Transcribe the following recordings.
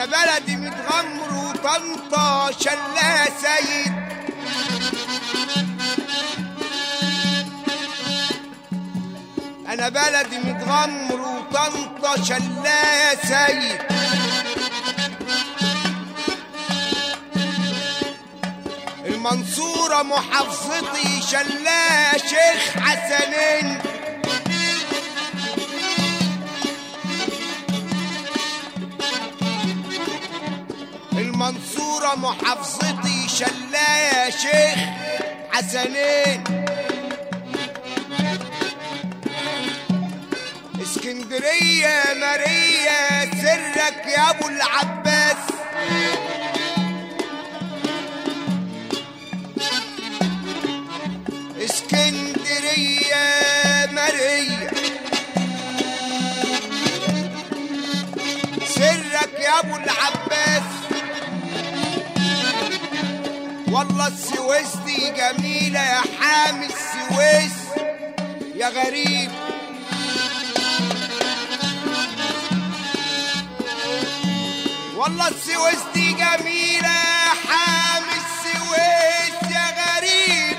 انا بلدي متغمر وطنطا شلا سيد انا بلدي متغمر وطنطا شلا سيد المنصورة محافظتي شلا شيخ حسنين المنصورة محافظتي شلا يا شيخ حسنين اسكندرية ماريا سرك يا ابو العباس اسكندرية ماريا سرك يا ابو العباس والله السويس دي جميلة يا حامي السويس يا غريب والله السويس دي جميلة يا حامي السويس يا غريب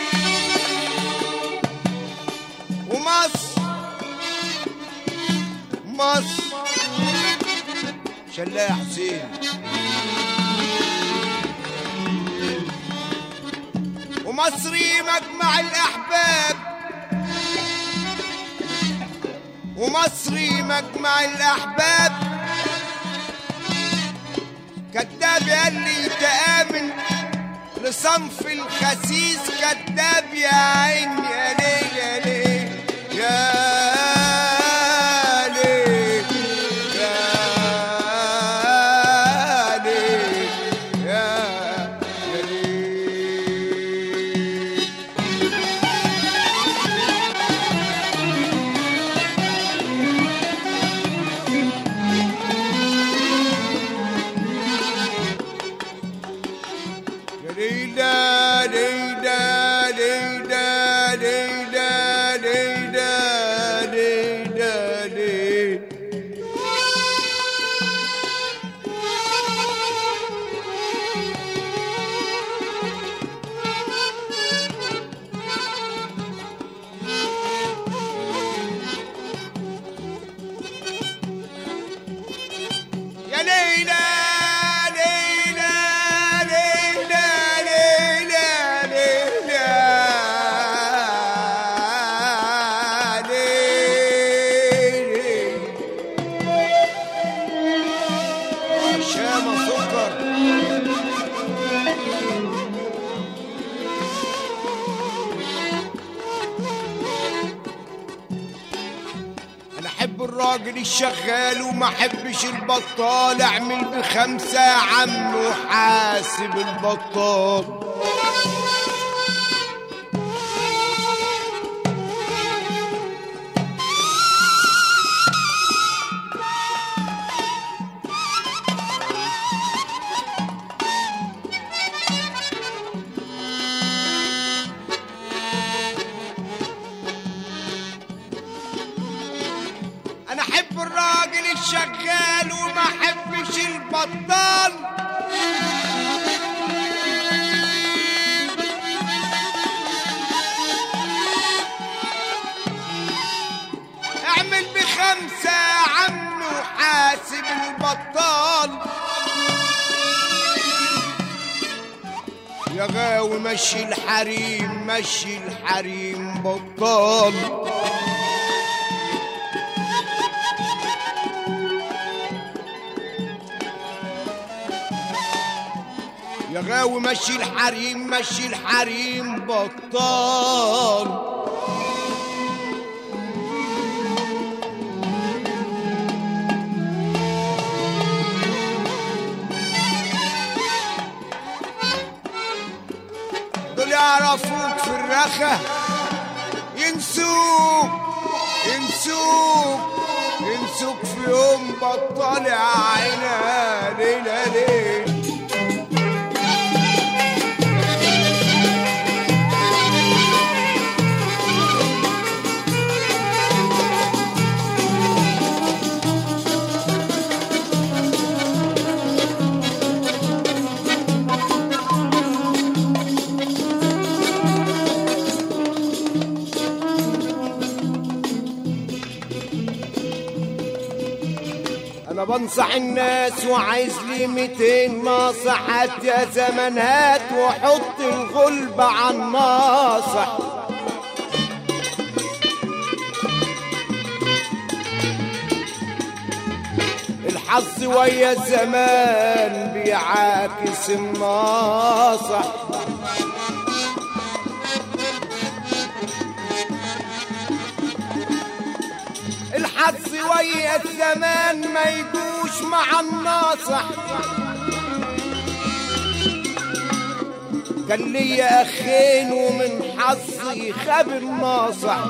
ومصر مصر شلا يا حسين ومصري مجمع الأحباب ومصري مجمع الأحباب كذاب يلي تآمن لصنف الخسيس كذاب يا عيني يا ليه يا ليه يا ليه يا ليه يا يا ليه ليلى ليلى ليلى ليلى ليلى ليلى ليلى يا ليلى ليلى ليلى ليلى ليلى ليلى شامة سكر انا احب الراجل الشغال وما احبش البطال اعمل بخمسة يا عم وحاسب البطال انا احب الراجل الشغال وما احبش البطال اعمل بخمسة يا عم وحاسب البطال يا غاوي مشي الحريم مشي الحريم بطال يا غاوي مشي الحريم مشي الحريم بطال دول يعرفوك في الرخة ينسوك ينسوك ينسوك في يوم بطل يا عينا ليلة ليل بنصح الناس وعايز لي ميتين ناصح هات يا زمن هات وحط الغلب على الناصح الحظ ويا الزمان بيعاكس الناصح الحظ ويا الزمان ما يجوش مع الناصح كان ليا اخين ومن حظي خاب الناصح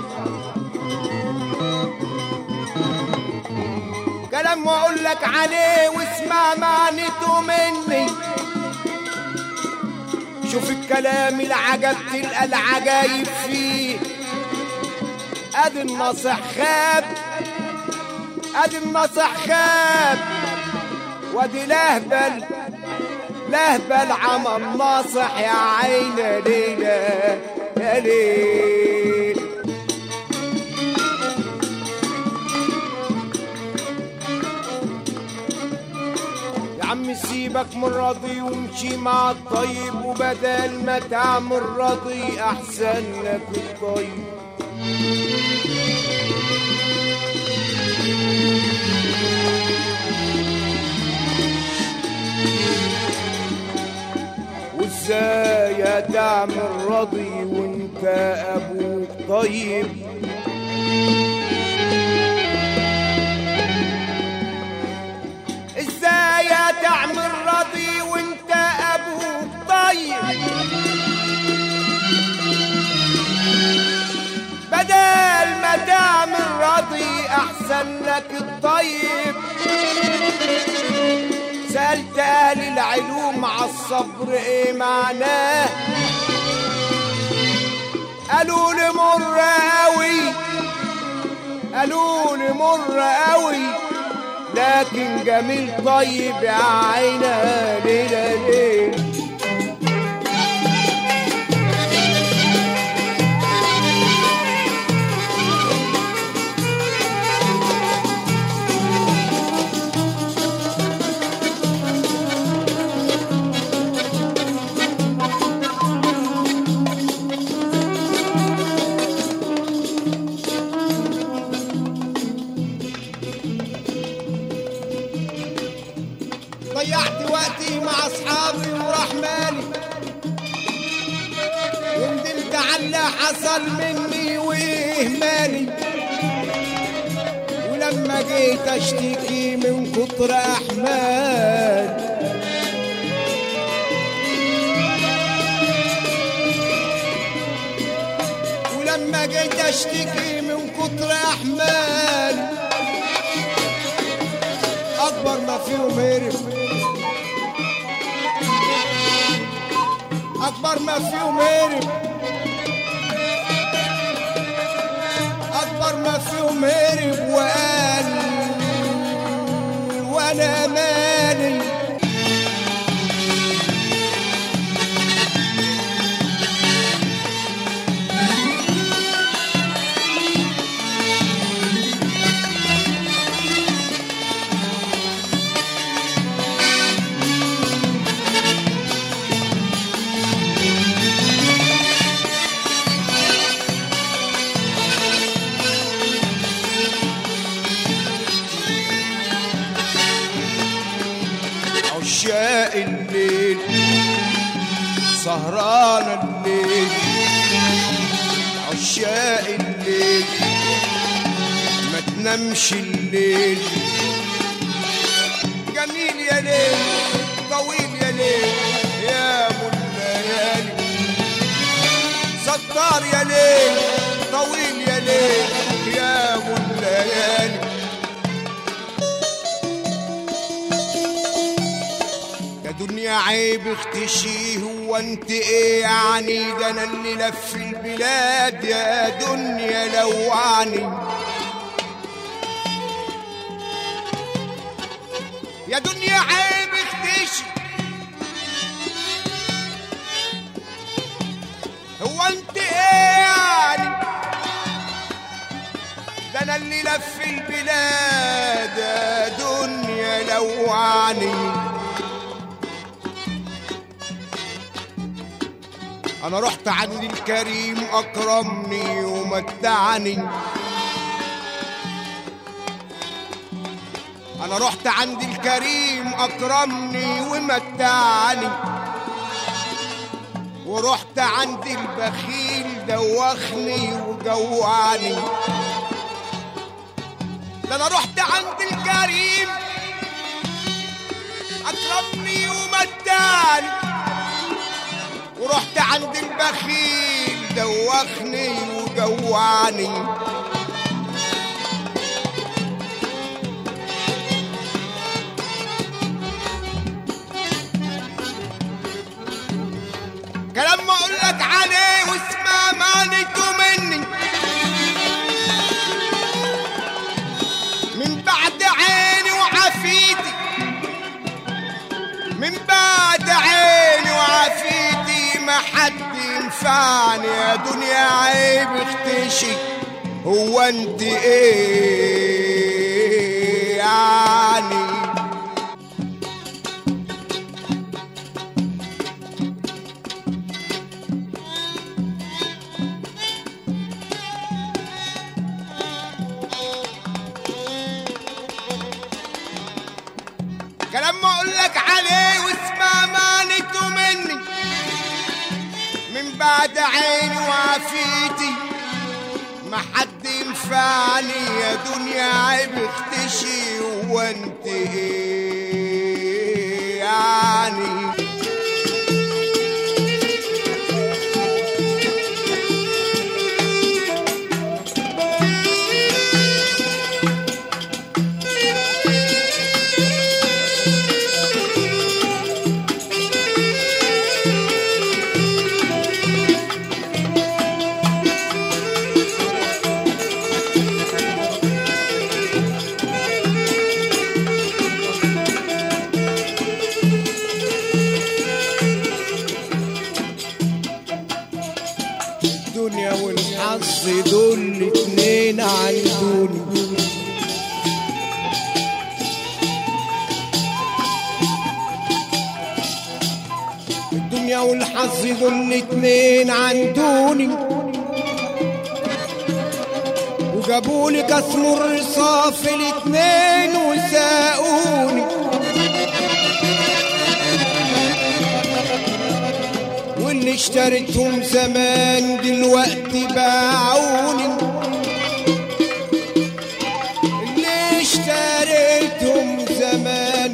كلام واقول لك عليه واسمع معنته مني شوف الكلام العجب تلقى العجايب فيه ادي النصح خاب ادي النصح خاب وادي لهبل لهبل عمل ناصح يا عين ليلى يا ليل يا عم سيبك من راضي وامشي مع الطيب وبدل ما تعمل راضي احسن لك الطيب وازاي هتعمل راضي وانت ابوك طيب ازاي هتعمل راضي وانت ابوك طيب بدل ما تعمل راضي احسن لك الطيب سألت أهل العلوم على الصبر إيه معناه قالوا لي مر أوي قالوا لي مر أوي لكن جميل طيب يا عينا ليلة ليل ضيعت وقتي مع اصحابي وراح مالي وندمت على اللي حصل مني واهمالي ولما جيت اشتكي من كتر احمال ولما جيت اشتكي من كتر احمال اكبر ما فيهم هرب اكبر ما فيهم هرب اكبر ما فيهم هرب وقال وانا مالي عشاق الليل سهران الليل عشاق الليل ما تنامش الليل جميل يا ليل طويل يا ليل يا ابو الليالي ستار يا ليل طويل يا ليل يا ابو الليالي يا دنيا عيب اختشي هو انت ايه يعني ده انا اللي لف البلاد يا دنيا لوعني يا دنيا عيب اختشي هو انت ايه يعني ده انا اللي لف البلاد يا دنيا لوعني انا رحت عند الكريم اكرمني ومتعني انا رحت عند الكريم اكرمني ومتعني ورحت عند البخيل دوخني وجوعني ده انا رحت عند الكريم اكرمني ومتعني ورحت عند البخيل دوخني وجوعني كلام ما اقول لك عليه واسمع معنيته مني من بعد عيني وعافيتي من بعد عيني وعافيتي ما حد ينفعني يا دنيا عيب اختشي هو انت ايه يعني كلام ما اقول لك عليه واسمع معنيته مني من بعد عيني وعافيتي ما حد ينفعني يا دنيا عيب اختشي وانت ايه يعني الدنيا والحظ دول اتنين عندوني الدنيا والحظ دول اتنين عندوني وجابولي كسم الرصاف الاتنين وساقوني واللي اشتريتهم زمان دلوقتي باعوني اللي اشتريتهم زمان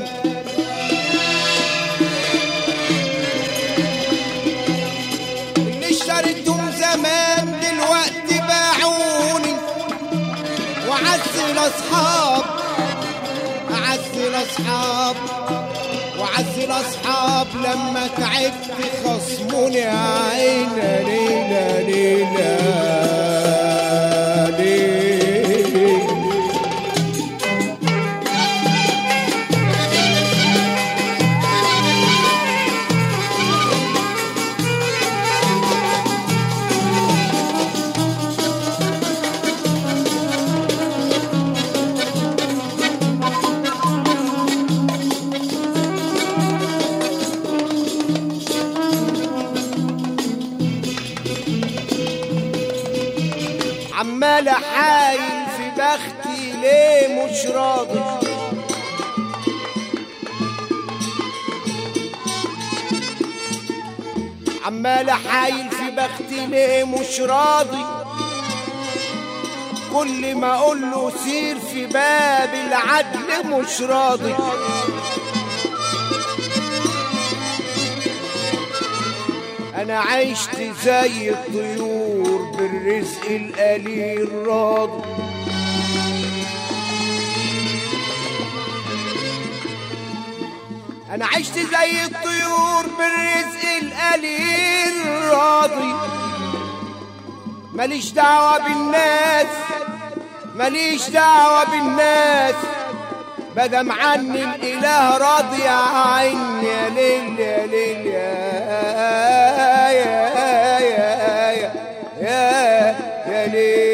اللي اشتريتهم زمان دلوقتي باعوني وعز الاصحاب اعز الاصحاب وعز الاصحاب لما تعبت خصموني عينا ليلة ليلة ليلة عمال احايل في بختي ليه مش راضي عمال احايل في بختي ليه مش راضي كل ما اقول له سير في باب العدل مش راضي انا عشت زي الطيور بالرزق القليل راضي انا عشت زي الطيور بالرزق القليل راضي ماليش دعوة بالناس ماليش دعوة بالناس بدم عني الاله راضي عني يا ليل يا ليل يا يا يا يا يا, يا ليل